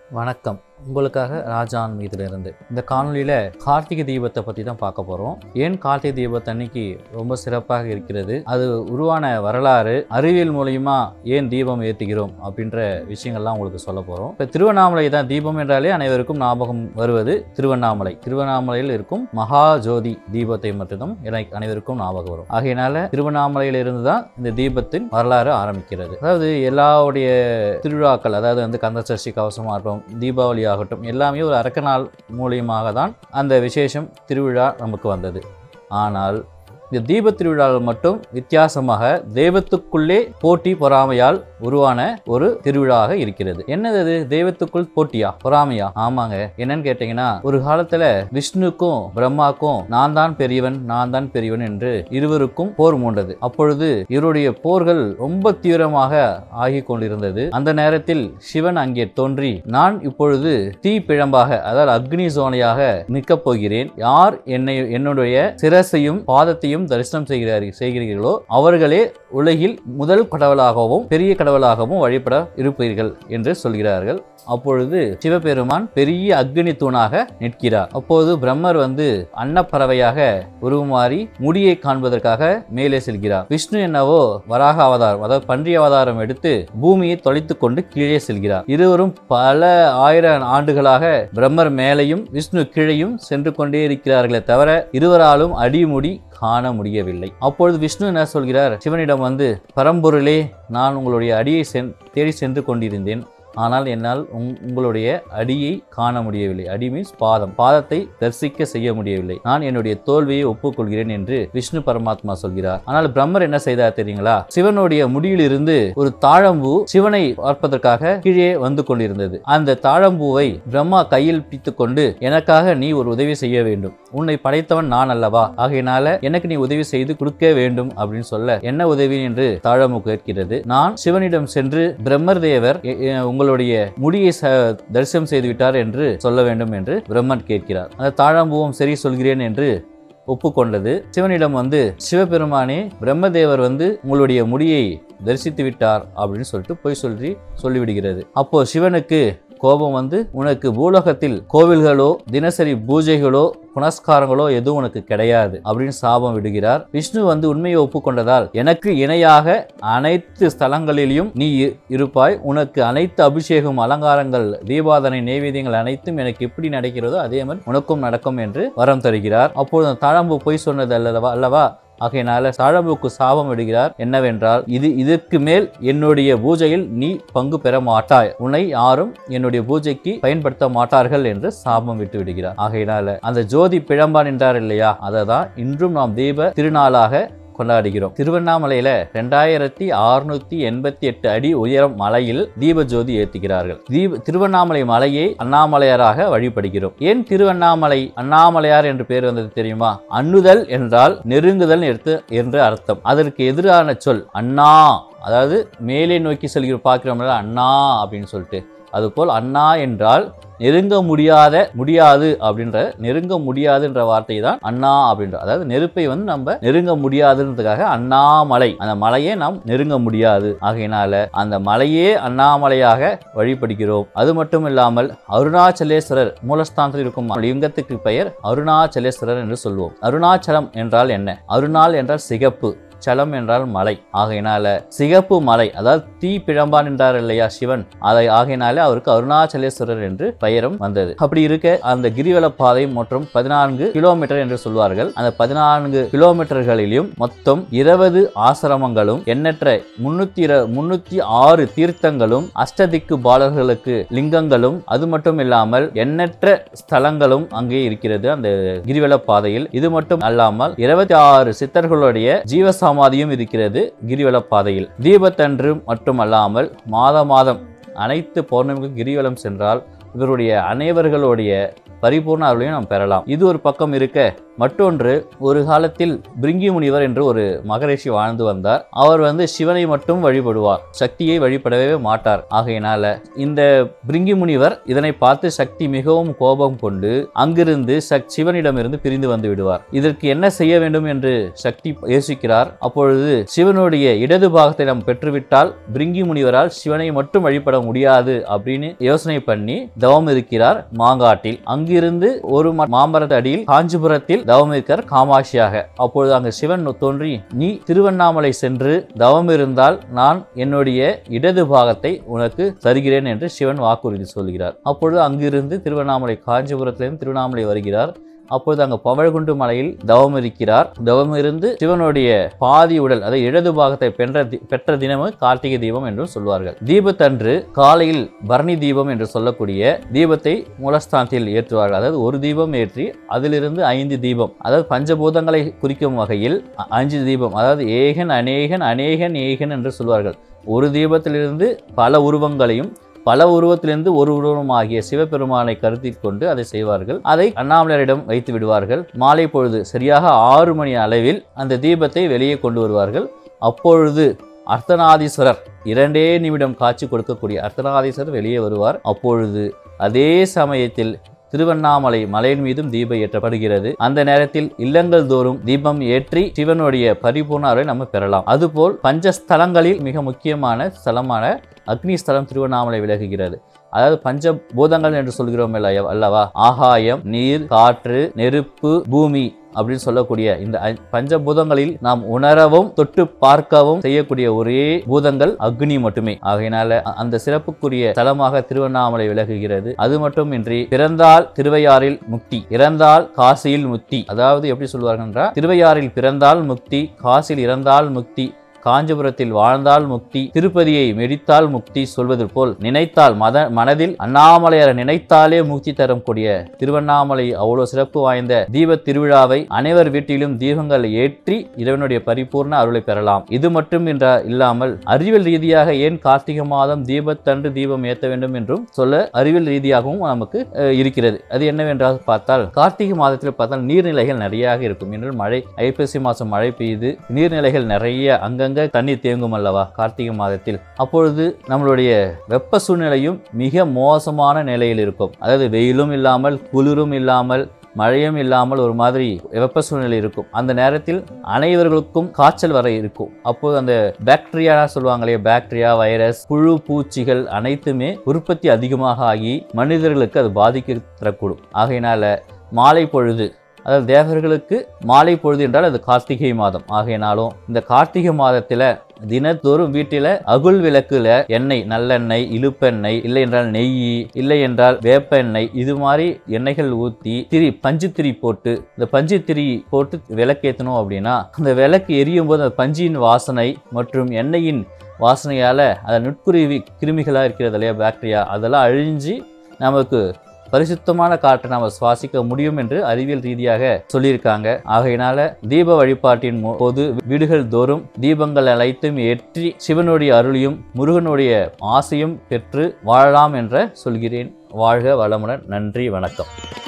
வணக்கம் உங்களுக்காக ராஜான் மீதிலிருந்து இந்த காணொளியில் கார்த்திகை தீபத்தை பற்றி தான் பார்க்க போகிறோம் ஏன் கார்த்திகை தீபத்தை அன்னைக்கு ரொம்ப சிறப்பாக இருக்கிறது அது உருவான வரலாறு அறிவியல் மூலியமா ஏன் தீபம் ஏற்றுகிறோம் அப்படின்ற விஷயங்கள்லாம் உங்களுக்கு சொல்ல போகிறோம் இப்போ திருவண்ணாமலை தான் தீபம் என்றாலே அனைவருக்கும் ஞாபகம் வருவது திருவண்ணாமலை திருவண்ணாமலையில் இருக்கும் மகா ஜோதி தீபத்தை மட்டும்தான் எனக்கு அனைவருக்கும் ஞாபகம் வரும் ஆகையினால திருவண்ணாமலையில் இருந்து தான் இந்த தீபத்தின் வரலாறு ஆரம்பிக்கிறது அதாவது எல்லாவுடைய திருவிழாக்கள் அதாவது வந்து கந்தசஷ்டி கவசமாக இருக்கட்டும் தீபாவளி ஆகட்டும் எல்லாமே ஒரு அரக்க நாள் மூலியமாக தான் அந்த விசேஷம் திருவிழா நமக்கு வந்தது ஆனால் இந்த தீப திருவிழாவில் மட்டும் வித்தியாசமாக தெய்வத்துக்குள்ளே போட்டி பொறாமையால் உருவான ஒரு திருவிழாவாக இருக்கிறது என்னது அது தெய்வத்துக்குள் போட்டியா பொறாமையா ஆமாங்க என்னன்னு கேட்டீங்கன்னா ஒரு காலத்துல விஷ்ணுக்கும் பிரம்மாக்கும் நான் தான் பெரியவன் நான் தான் பெரியவன் என்று இருவருக்கும் போர் மூண்டது அப்பொழுது இவருடைய போர்கள் ரொம்ப தீவிரமாக ஆகி கொண்டிருந்தது அந்த நேரத்தில் சிவன் அங்கே தோன்றி நான் இப்பொழுது தீ பிழம்பாக அதாவது அக்னி சோனையாக நிற்கப் போகிறேன் யார் என்னை என்னுடைய சிரசையும் பாதத்தையும் தரிசனம் செய்கிறார்கள் செய்கிறீர்களோ அவர்களே உலகில் முதல் கடவுளாகவும் பெரிய கடவுளாகவும் வழிபட இருப்பீர்கள் என்று சொல்கிறார்கள் அப்பொழுது சிவபெருமான் பெரிய அக்னி தூணாக நிற்கிறார் அப்போது பிரம்மர் வந்து அன்னப்பறவையாக உருமாறி முடியை காண்பதற்காக மேலே செல்கிறார் விஷ்ணு என்னவோ வராக அவதாரம் அதாவது பன்றி அவதாரம் எடுத்து பூமியை தொலைத்துக் கொண்டு கீழே செல்கிறார் இருவரும் பல ஆயிரம் ஆண்டுகளாக பிரம்மர் மேலையும் விஷ்ணு கீழையும் சென்று கொண்டே இருக்கிறார்களே தவிர இருவராலும் அடிமுடி காண முடியவில்லை அப்பொழுது விஷ்ணு என்ன சொல்கிறார் சிவனிடம் வந்து பரம்பொருளே நான் உங்களுடைய அடியை சென் தேடி சென்று கொண்டிருந்தேன் ஆனால் என்னால் உங் உங்களுடைய அடியை காண முடியவில்லை அடி மீன்ஸ் பாதம் பாதத்தை தரிசிக்க செய்ய முடியவில்லை நான் என்னுடைய தோல்வியை ஒப்புக்கொள்கிறேன் என்று விஷ்ணு பரமாத்மா சொல்கிறார் ஆனால் பிரம்மர் என்ன செய்தார் தெரியுங்களா சிவனுடைய முடியிலிருந்து ஒரு தாழம்பூ சிவனை பார்ப்பதற்காக கீழே வந்து கொண்டிருந்தது அந்த தாழம்பூவை பிரம்மா கையில் பிடித்துக் கொண்டு எனக்காக நீ ஒரு உதவி செய்ய வேண்டும் உன்னை படைத்தவன் நான் அல்லவா ஆகையினால எனக்கு நீ உதவி செய்து கொடுக்க வேண்டும் அப்படின்னு சொல்ல என்ன உதவி என்று தாழம்பூ கேட்கிறது நான் சிவனிடம் சென்று பிரம்மர் தேவர் எ- எ- உங்களுடைய முடியை ச- தரிசனம் செய்து விட்டார் என்று சொல்ல வேண்டும் என்று பிரம்மன் கேட்கிறார் அந்த தாழம்பூவும் சரி சொல்கிறேன் என்று ஒப்புக்கொண்டது சிவனிடம் வந்து சிவபெருமானே பிரம்மதேவர் வந்து உங்களுடைய முடியை தரிசித்து விட்டார் அப்படின்னு சொல்லிட்டு போய் சொல்லி சொல்லிவிடுகிறது அப்போ சிவனுக்கு கோபம் வந்து உனக்கு பூலோகத்தில் கோவில்களோ தினசரி பூஜைகளோ புனஸ்காரங்களோ எதுவும் உனக்கு கிடையாது அப்படின்னு சாபம் விடுகிறார் விஷ்ணு வந்து உண்மையை ஒப்புக்கொண்டதால் எனக்கு இணையாக அனைத்து ஸ்தலங்களிலும் நீ இ- இருப்பாய் உனக்கு அனைத்து அபிஷேகம் அலங்காரங்கள் தீபாதனை நைவேத்தியங்கள் அனைத்தும் எனக்கு எப்படி நடக்கிறதோ அதே மாதிரி உனக்கும் நடக்கும் என்று வரம் தருகிறார் அப்பொழுது அந்த தாழம்பு பொய் சொன்னது அல்லவா அல்லவா ஆகையினால தாழம்புக்கு சாபம் விடுகிறார் என்னவென்றால் இது இதற்கு மேல் என்னுடைய பூஜையில் நீ பங்கு பெற மாட்டாய் உன்னை யாரும் என்னுடைய பூஜைக்கு பயன்படுத்த மாட்டார்கள் என்று சாபம் விட்டு விடுகிறார் ஆகையினால அந்த ஜோதி பிழம்பான் என்றார் இல்லையா அதை தான் இன்றும் நாம் தீப திருநாளாக கொண்டாடுகிறோம் திருவண்ணாமலையில ரெண்டாயிரத்தி அறுநூத்தி எண்பத்தி எட்டு அடி உயரம் மலையில் தீப ஜோதி ஏற்றுகிறார்கள் தீப திருவண்ணாமலை மலையை அண்ணாமலையாராக வழிபடுகிறோம் ஏன் திருவண்ணாமலை அண்ணாமலையார் என்று பேர் வந்தது தெரியுமா அண்ணுதல் என்றால் நெருங்குதல் எடுத்து என்று அர்த்தம் அதற்கு எதிரான சொல் அண்ணா அதாவது மேலே நோக்கி செல்கிற பார்க்கிறோம்ல அண்ணா அப்படின்னு சொல்லிட்டு அதுபோல் அண்ணா என்றால் நெருங்க முடியாத முடியாது அப்படின்ற நெருங்க முடியாதுன்ற வார்த்தை தான் அண்ணா அப்படின்ற அதாவது நெருப்பை வந்து நம்ம நெருங்க முடியாதுன்றதுக்காக அண்ணாமலை அந்த மலையை நாம் நெருங்க முடியாது ஆகையினால அந்த மலையே அண்ணாமலையாக வழிபடுகிறோம் அது மட்டும் இல்லாமல் அருணாச்சலேஸ்வரர் மூலஸ்தானத்தில் இருக்கும் லிங்கத்துக்கு பெயர் அருணாச்சலேஸ்வரர் என்று சொல்வோம் அருணாச்சலம் என்றால் என்ன அருணாள் என்றால் சிகப்பு சலம் என்றால் மலை ஆகையினால சிகப்பு மலை அதாவது தீ பிழம்பான் என்றார் இல்லையா சிவன் அதை ஆகையினால அவருக்கு அருணாச்சலேஸ்வரர் என்று பெயரும் வந்தது அப்படி இருக்க அந்த கிரிவல பாதை மற்றும் பதினான்கு கிலோமீட்டர் என்று சொல்வார்கள் அந்த பதினான்கு கிலோமீட்டர்களிலும் மொத்தம் இருபது ஆசிரமங்களும் எண்ணற்ற முன்னூத்தி முன்னூத்தி ஆறு தீர்த்தங்களும் அஷ்டதிக்கு பாலர்களுக்கு லிங்கங்களும் அது மட்டும் இல்லாமல் எண்ணற்ற ஸ்தலங்களும் அங்கே இருக்கிறது அந்த கிரிவல பாதையில் இது மட்டும் அல்லாமல் இருபத்தி ஆறு சித்தர்களுடைய ஜீவசமாதியும் இருக்கிறது கிரிவல பாதையில் தீபத்தன்று மட்டுமல்லாமல் மாத மாதம் அனைத்து பௌர்ணமிக்கும் கிரிவலம் சென்றால் இவருடைய அனைவர்களுடைய பரிபூர்ண அருளையும் நாம் பெறலாம் இது ஒரு பக்கம் இருக்க மற்றொன்று ஒரு காலத்தில் பிரிங்கி முனிவர் என்று ஒரு மகரிஷி வாழ்ந்து வந்தார் அவர் வந்து சிவனை மட்டும் வழிபடுவார் சக்தியை வழிபடவே மாட்டார் ஆகையினால இந்த பிரிங்கி முனிவர் இதனை பார்த்து சக்தி மிகவும் கோபம் கொண்டு அங்கிருந்து சக் சிவனிடமிருந்து பிரிந்து வந்து விடுவார் இதற்கு என்ன செய்ய வேண்டும் என்று சக்தி யோசிக்கிறார் அப்பொழுது சிவனுடைய இடது பாகத்தை நாம் பெற்றுவிட்டால் பிரிங்கி முனிவரால் சிவனை மட்டும் வழிபட முடியாது அப்படின்னு யோசனை பண்ணி தவம் இருக்கிறார் மாங்காட்டில் அங்கிருந்து ஒரு ம- மாமரத்து அடியில் காஞ்சிபுரத்தில் தவம் இருக்கிறார் காமாட்சியாக அப்பொழுது அங்கு சிவன் தோன்றி நீ திருவண்ணாமலை சென்று தவம் இருந்தால் நான் என்னுடைய இடது பாகத்தை உனக்கு தருகிறேன் என்று சிவன் வாக்குறுதி சொல்கிறார் அப்பொழுது அங்கிருந்து திருவண்ணாமலை காஞ்சிபுரத்திலிருந்து திருவண்ணாமலை வருகிறார் அப்பொழுது அங்கு பவழகுண்டு மலையில் தவம் இருக்கிறார் தவம் இருந்து சிவனுடைய பாதி உடல் அதாவது இடது பாகத்தை பெற்ற தி- பெற்ற தினமும் கார்த்திகை தீபம் என்றும் சொல்வார்கள் தீபத்தன்று காலையில் பரணி தீபம் என்று சொல்லக்கூடிய தீபத்தை மூலஸ்தானத்தில் ஏற்றுவார்கள் அதாவது ஒரு தீபம் ஏற்றி அதிலிருந்து ஐந்து தீபம் அதாவது பஞ்சபூதங்களை குறிக்கும் வகையில் அ- அஞ்சு தீபம் அதாவது ஏகன் அநேகன் அநேகன் ஏகன் என்று சொல்வார்கள் ஒரு தீபத்திலிருந்து பல உருவங்களையும் பல உருவத்திலிருந்து ஒரு உருவம் ஆகிய சிவபெருமானை கருத்தில் கொண்டு அதை செய்வார்கள் அதை அண்ணாமலையரிடம் வைத்து விடுவார்கள் மாலை பொழுது சரியாக ஆறு மணி அளவில் அந்த தீபத்தை வெளியே கொண்டு வருவார்கள் அப்பொழுது அர்த்தநாதீஸ்வரர் இரண்டே நிமிடம் காட்சி கொடுக்கக்கூடிய அர்த்தநாதீஸ்வரர் வெளியே வருவார் அப்பொழுது அதே சமயத்தில் திருவண்ணாமலை மலையின் மீதும் தீபம் ஏற்றப்படுகிறது அந்த நேரத்தில் இல்லங்கள் தோறும் தீபம் ஏற்றி சிவனுடைய பரிபூர்ண அருளை நம்ம பெறலாம் அதுபோல் பஞ்சஸ்தலங்களில் மிக முக்கியமான ஸ்தலமான அக்னி ஸ்தலம் திருவண்ணாமலை விலகுகிறது அதாவது பஞ்ச பூதங்கள் என்று சொல்கிறோம் இல்லையா அல்லவா ஆகாயம் நீர் காற்று நெருப்பு பூமி அப்படின்னு சொல்லக்கூடிய இந்த ஐ- பஞ்சபூதங்களில் நாம் உணரவும் தொட்டு பார்க்கவும் செய்யக்கூடிய ஒரே பூதங்கள் அக்னி மட்டுமே ஆகையினால அ- அந்த சிறப்புக்குரிய தலமாக திருவண்ணாமலை விலகுகிறது அது மட்டுமின்றி பிறந்தால் திருவையாறில் முக்தி இறந்தால் காசியில் முக்தி அதாவது எப்படி சொல்வார்கள் என்றால் திருவையாறில் பிறந்தால் முக்தி காசில் இறந்தால் முக்தி காஞ்சிபுரத்தில் வாழ்ந்தால் முக்தி திருப்பதியை மெடித்தால் முக்தி சொல்வது போல் நினைத்தால் மத மனதில் அண்ணாமலையரை நினைத்தாலே முக்தி தரக்கூடிய திருவண்ணாமலை அவ்வளவு சிறப்பு வாய்ந்த தீப திருவிழாவை அனைவர் வீட்டிலும் தீபங்கள் ஏற்றி இறைவனுடைய பரிபூர்ண அருளை பெறலாம் இது மட்டும் என்ற இல்லாமல் அறிவியல் ரீதியாக ஏன் கார்த்திகை மாதம் தீபத்தன்று தீபம் ஏற்ற வேண்டும் என்றும் சொல்ல அறிவியல் ரீதியாகவும் நமக்கு அஹ், இருக்கிறது அது என்னவென்றால் பார்த்தால் கார்த்திகை மாதத்தில் பார்த்தால் நீர்நிலைகள் நிறையாக இருக்கும் என்று மழை ஐப்பசி மாதம் மழை பெய்யுது நீர்நிலைகள் நிறைய அங்கங்க தண்ணீர் தேங்கும் அல்லவா கார்த்திகை மாதத்தில் அப்பொழுது நம்மளுடைய வெப்ப சூழ்நிலையும் மிக மோசமான நிலையில் இருக்கும் அதாவது வெயிலும் இல்லாமல் குளிரும் இல்லாமல் மழையும் இல்லாமல் ஒரு மாதிரி வெப்ப சூழ்நிலை இருக்கும் அந்த நேரத்தில் அனைவர்களுக்கும் காய்ச்சல் வர இருக்கும் அப்போது அந்த பாக்டீரியா சொல்லுவாங்களே பாக்டீரியா வைரஸ் புழு பூச்சிகள் அனைத்துமே உற்பத்தி அதிகமாக ஆகி மனிதர்களுக்கு அது பாதிக்க தரக்கூடும் ஆகையினால மாலை பொழுது அதாவது தேவர்களுக்கு மாலை பொழுது என்றால் அது கார்த்திகை மாதம் ஆகையினாலும் இந்த கார்த்திகை மாதத்தில் தினத்தோறும் வீட்டில் அகுல் விளக்குல எண்ணெய் நல்லெண்ணெய் இழுப்பெண்ணெய் இல்லை என்றால் நெய் இல்லை என்றால் வேப்ப எண்ணெய் இது மாதிரி எண்ணெய்கள் ஊற்றி திரி பஞ்சு திரி போட்டு இந்த பஞ்சு திரி போட்டு விளக்கேற்றணும் அப்படின்னா அந்த விளக்கு எரியும் போது அந்த பஞ்சின் வாசனை மற்றும் எண்ணெயின் வாசனையால் அந்த நுட்குருவி கிருமிகளாக இருக்கிறது இல்லையா பாக்டீரியா அதெல்லாம் அழிஞ்சு நமக்கு பரிசுத்தமான காற்றை நாம் சுவாசிக்க முடியும் என்று அறிவியல் ரீதியாக சொல்லியிருக்காங்க ஆகையினால தீப வழிபாட்டின் மோ- போது வீடுகள் தோறும் தீபங்கள் அனைத்தும் ஏற்றி சிவனுடைய அருளையும் முருகனுடைய ஆசையும் பெற்று வாழலாம் என்ற சொல்கிறேன் வாழ்க வளமுடன் நன்றி வணக்கம்